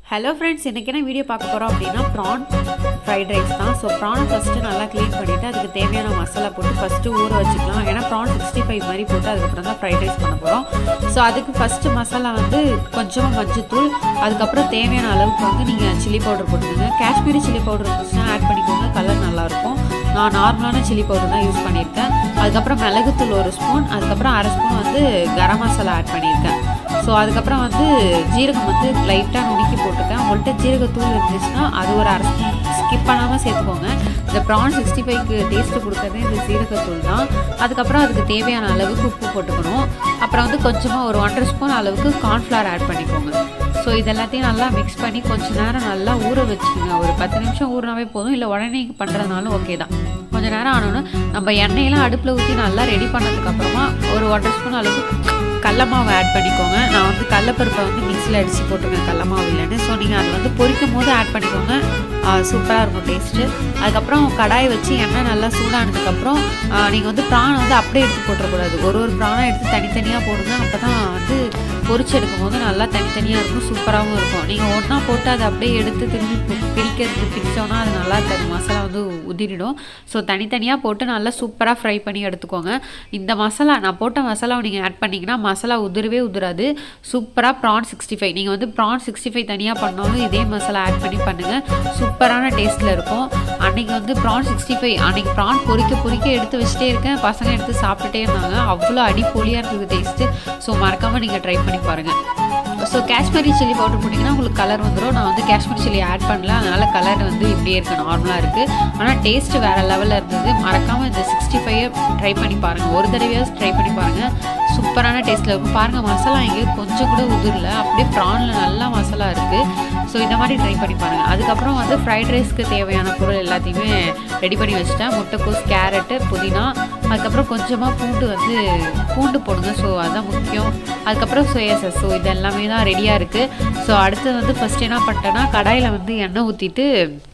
hello friends இன்றைக்கி என்ன video பார்க்க போகிறோம் அப்படின்னா ப்ரான் ஃப்ரைட் ரைஸ் தான் ஸோ ப்ரானை ஃபஸ்ட்டு நல்லா க்ளீன் பண்ணிவிட்டு அதுக்கு தேவையான மசாலா போட்டு ஃபஸ்ட்டு ஊற வச்சுக்கலாம் ஏன்னா ப்ரான் சிக்ஸ்டி ஃபைவ் மாதிரி போட்டு அதுக்கப்புறம் தான் ஃப்ரைட் ரைஸ் பண்ண போகிறோம் ஸோ அதுக்கு ஃபஸ்ட்டு மசாலா வந்து கொஞ்சமாக மஞ்சத்தூள் அதுக்கப்புறம் தேவையான அளவுக்கு வந்து நீங்கள் சில்லி பவுடர் போட்டுக்கோங்க காஷ்மீரி சில்லி பவுடர் இருந்துச்சுன்னா ஆட் பண்ணிக்கோங்க கலர் நல்லாயிருக்கும் நான் நார்மலான சில்லி பவுடர் தான் யூஸ் பண்ணியிருக்கேன் அதுக்கப்புறம் மிளகுத்தூள் ஒரு ஸ்பூன் அதுக்கப்புறம் அரை ஸ்பூன் வந்து கரம் மசாலா ஆட் பண்ணியிருக்கேன் ஸோ அதுக்கப்புறம் வந்து ஜீரகம் வந்து லைட்டாக நுணுக்கி போட்டிருக்கேன் உங்கள்கிட்ட ஜீரகத்தூள் இருந்துச்சுன்னா அது ஒரு அரை ஸ்பூன் ஸ்கிப் பண்ணாமல் சேர்த்துக்கோங்க இந்த ப்ரான் சிக்ஸ்டி ஃபைவ்க்கு டேஸ்ட்டு கொடுக்கறது இந்த ஜீரகத்தூள் தான் அதுக்கப்புறம் அதுக்கு தேவையான அளவுக்கு உப்பு போட்டுக்கணும் அப்புறம் வந்து கொஞ்சமாக ஒரு ஒன்றரை ஸ்பூன் அளவுக்கு கார்ன்ஃப்ளவர் ஆட் பண்ணிக்கோங்க ஸோ இது எல்லாத்தையும் நல்லா மிக்ஸ் பண்ணி கொஞ்ச நேரம் நல்லா ஊற வச்சுக்கோங்க ஒரு பத்து நிமிஷம் ஊறினாவே போதும் இல்லை உடனே பண்ணுறதுனாலும் ஓகே தான் கொஞ்ச நேரம் ஆனோன்னு நம்ம எண்ணெயெல்லாம் அடுப்பில் ஊற்றி நல்லா ரெடி பண்ணதுக்கப்புறமா ஒரு ஒன்றரை ஸ்பூன் அளவுக்கு கடல மாவு ஆட் பண்ணிக்கோங்க நான் வந்து கடலப்பருப்பை வந்து மிக்ஸில் அடித்து போட்டிருக்கேன் கடல மாவு இல்லைன்னு ஸோ நீங்கள் அதை வந்து பொரிக்கும் போது ஆட் பண்ணிக்கோங்க சூப்பராக இருக்கும் டேஸ்ட்டு அதுக்கப்புறம் கடாயை வச்சு எண்ணெய் நல்லா சூடானதுக்கப்புறம் நீங்கள் வந்து ப்ரான் வந்து அப்படியே எடுத்து போட்டுறக்கூடாது ஒரு ஒரு ப்ரானை எடுத்து தனித்தனியாக போடுங்க அப்போ தான் வந்து பொரிச்சு எடுக்கும் போது நல்லா தனித்தனியாக இருக்கும் சூப்பராகவும் இருக்கும் நீங்கள் ஒன்றா போட்டு அதை அப்படியே எடுத்து திரும்பி பிரிக்கிறது பிரித்தோன்னா அது நல்லா இருக்காது மசாலா வந்து உதிரிடும் ஸோ தனித்தனியாக போட்டு நல்லா சூப்பராக ஃப்ரை பண்ணி எடுத்துக்கோங்க இந்த மசாலா நான் போட்ட மசாலாவை நீங்கள் ஆட் பண்ணிங்கன்னா மசாலா உதிரவே உதிராது சூப்பராக ப்ரான் சிக்ஸ்டி ஃபைவ் நீங்கள் வந்து ப்ரான் சிக்ஸ்டி ஃபைவ் தனியாக பண்ணாலும் இதே மசாலா ஆட் பண்ணி பண்ணுங்கள் சூப்பரான டேஸ்ட்டில் இருக்கும் அன்றைக்கி வந்து ப்ரான் சிக்ஸ்டி ஃபைவ் அன்றைக்கி ப்ரான் பொரிக்க பொரிக்க எடுத்து வச்சுட்டே இருக்கேன் பசங்க எடுத்து சாப்பிட்டுட்டே இருந்தாங்க அவ்வளோ அடிப்பொலியாக இருந்தது டேஸ்ட்டு ஸோ மறக்காமல் நீங்கள் ட்ரை பண்ணி பாருங்கள் ஸோ காஷ்மீரி சில்லி பவுடர் போட்டிங்கன்னா உங்களுக்கு கலர் வந்துடும் நான் வந்து காஷ்மீரி சில்லி ஆட் பண்ணல அதனால் கலர் வந்து இப்படியே இருக்குது நார்மலாக இருக்குது ஆனால் டேஸ்ட்டு வேறு லெவலில் இருந்தது மறக்காமல் இந்த சிக்ஸ்டி ஃபைவ் ட்ரை பண்ணி பாருங்கள் ஒரு தடவையாவது ட்ரை பண்ணி பாருங்கள் சூப்பரான டேஸ்ட்டில் இருக்கும் பாருங்கள் மசாலா எங்கேயும் கொஞ்சம் கூட உதிரல அப்படியே ப்ரானில் நல்லா மசாலா இருக்குது ஸோ இந்த மாதிரி ட்ரை பண்ணி பாருங்கள் அதுக்கப்புறம் வந்து ஃப்ரைட் ரைஸ்க்கு தேவையான பொருள் எல்லாத்தையுமே ரெடி பண்ணி வச்சுட்டேன் முட்டைக்கோஸ் கேரட்டு புதினா அதுக்கப்புறம் கொஞ்சமாக பூண்டு வந்து பூண்டு போடுங்க ஸோ அதுதான் முக்கியம் அதுக்கப்புறம் சோயா சாஸ் ஸோ இது எல்லாமே தான் ரெடியாக இருக்குது ஸோ அடுத்து வந்து ஃபஸ்ட் என்ன பண்ணிட்டேன்னா கடாயில் வந்து எண்ணெய் ஊற்றிட்டு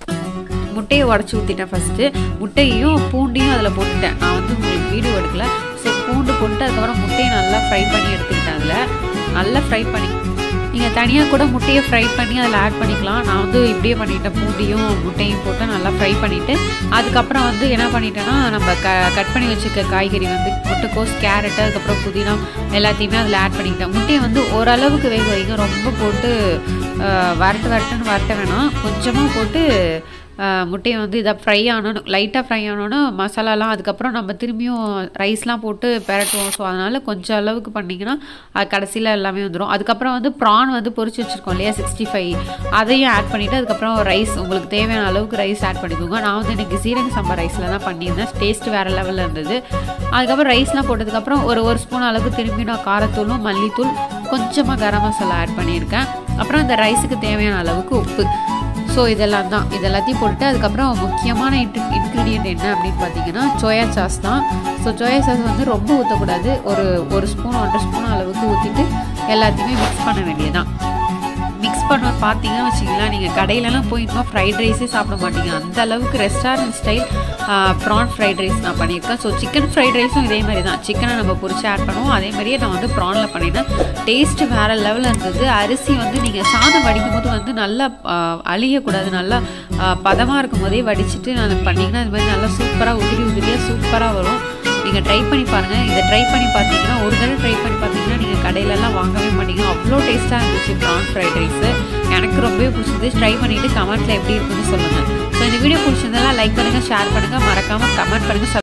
முட்டையை உடச்சி ஊற்றிட்டேன் ஃபஸ்ட்டு முட்டையையும் பூண்டையும் அதில் போட்டுட்டேன் நான் வந்து உங்களுக்கு வீடியோ எடுக்கல ஸோ பூண்டு போட்டு அதுக்கப்புறம் முட்டையை நல்லா ஃப்ரை பண்ணி எடுத்துக்கிட்டேன் அதில் நல்லா ஃப்ரை பண்ணி நீங்கள் தனியாக கூட முட்டையை ஃப்ரை பண்ணி அதில் ஆட் பண்ணிக்கலாம் நான் வந்து இப்படியே பண்ணிட்டேன் பூண்டியும் முட்டையும் போட்டு நல்லா ஃப்ரை பண்ணிவிட்டு அதுக்கப்புறம் வந்து என்ன பண்ணிட்டேன்னா நம்ம க கட் பண்ணி வச்சுக்க காய்கறி வந்து முட்டைக்கோஸ் கேரட்டு அதுக்கப்புறம் புதினா எல்லாத்தையுமே அதில் ஆட் பண்ணிக்கிட்டேன் முட்டையை வந்து ஓரளவுக்கு வேக வைங்க ரொம்ப போட்டு வரட்டு வரட்டுன்னு வரட்ட வேணாம் கொஞ்சமாக போட்டு முட்டையை வந்து இதை ஃப்ரை ஆனணும் லைட்டாக ஃப்ரை ஆனோன்னு மசாலாலாம் அதுக்கப்புறம் நம்ம திரும்பியும் ரைஸ்லாம் போட்டு பெரட்டுவோம் ஸோ அதனால் கொஞ்சம் அளவுக்கு பண்ணிங்கன்னா அது கடைசியில் எல்லாமே வந்துடும் அதுக்கப்புறம் வந்து ப்ரான் வந்து பொரிச்சு வச்சுருக்கோம் இல்லையா சிக்ஸ்டி ஃபைவ் அதையும் ஆட் பண்ணிவிட்டு அதுக்கப்புறம் ரைஸ் உங்களுக்கு தேவையான அளவுக்கு ரைஸ் ஆட் பண்ணிக்கோங்க நான் வந்து எனக்கு சீரக சம்பா ரைஸில் தான் பண்ணியிருந்தேன் டேஸ்ட் வேறு லெவலில் இருந்தது அதுக்கப்புறம் ரைஸ்லாம் போட்டதுக்கப்புறம் ஒரு ஒரு ஸ்பூன் அளவுக்கு திரும்பி நான் காரத்தூளும் மல்லித்தூள் கொஞ்சமாக கரம் மசாலா ஆட் பண்ணியிருக்கேன் அப்புறம் இந்த ரைஸுக்கு தேவையான அளவுக்கு உப்பு ஸோ இதெல்லாம் தான் இது எல்லாத்தையும் போட்டுட்டு அதுக்கப்புறம் முக்கியமான இன்ட்ரி இன்க்ரீடியன்ட் என்ன அப்படின்னு பார்த்தீங்கன்னா சோயா சாஸ் தான் ஸோ சோயா சாஸ் வந்து ரொம்ப ஊற்றக்கூடாது ஒரு ஒரு ஸ்பூன் ஒன்றரை ஸ்பூன் அளவுக்கு ஊற்றிட்டு எல்லாத்தையுமே மிக்ஸ் பண்ண வேண்டியதுதான் மிக்ஸ் பண்ண பார்த்தீங்கன்னா வச்சிங்களேன் நீங்கள் கடையிலலாம் போய் இன்னும் ஃப்ரைட் ரைஸே சாப்பிட மாட்டீங்க அந்த அளவுக்கு restaurant style prawn fried rice நான் பண்ணியிருக்கேன் ஸோ சிக்கன் ஃப்ரைட் ரைஸும் இதே மாதிரி தான் சிக்கனை நம்ம பொரிச்சு ஆட் பண்ணுவோம் அதே மாதிரியே நான் வந்து ப்ரானில் பண்ணிட்டேன் டேஸ்ட்டு வேறு லெவலில் இருந்தது அரிசி வந்து நீங்கள் சாதம் வடிக்கும் போது வந்து நல்லா அழியக்கூடாது நல்லா பதமாக இருக்கும் போதே வடிச்சிட்டு நான் பண்ணிங்கன்னா இது மாதிரி நல்லா சூப்பராக உதிரி உதிரியாக சூப்பராக வரும் நீங்கள் ட்ரை பண்ணி பாருங்கள் இதை ட்ரை பண்ணி பார்த்தீங்கன்னா ஒரு தடவை ட்ரை பண்ணி பார்த்தீங்கன்னா நீங்கள் கடையிலலாம் வாங்கவே மாட்டீங்க அவ்வளோ டேஸ்ட்டாக இருந்துச்சு ப்ரான் ஃப்ரைட் ரைஸு எனக்கு ரொம்பவே பிடிச்சது ட்ரை பண்ணிவிட்டு கமெண்ட்டில் எப்படி இருக்குன்னு சொல்லுங்கள் ஸோ இந்த வீடியோ பிடிச்சிருந்தெல்லாம் லைக் பண்ணுங்கள் ஷேர் பண்ணுங்கள் மறக்காமல் கமெண்ட் பண்ணுங்கள்